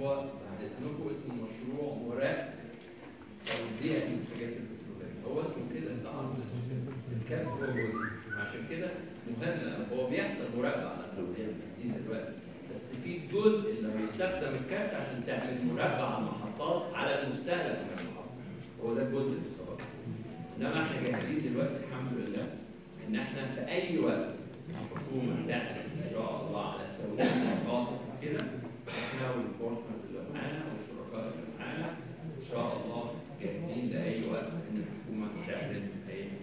هو بعد اذنكم اسمه مشروع مراقبه توزيع المنتجات البتروليه هو اسمه كده التعرض الكاب هو جزء عشان كده مهم هو بيحصل مراقبه على توزيع البنزين دلوقتي بس في الجزء اللي هيستخدم الكارت عشان تعمل مراقبه على المحطات على المستهلك من المحطه هو ده الجزء اللي استغرق انما احنا جاهزين دلوقتي الحمد لله ان احنا في اي وقت الحكومه تعلن ان شاء الله على التوزيع الخاص كده احنا والبارتنرز اللي معانا والشركاء اللي معانا ان شاء الله جاهزين لاي وقت ان الحكومه تعلن اي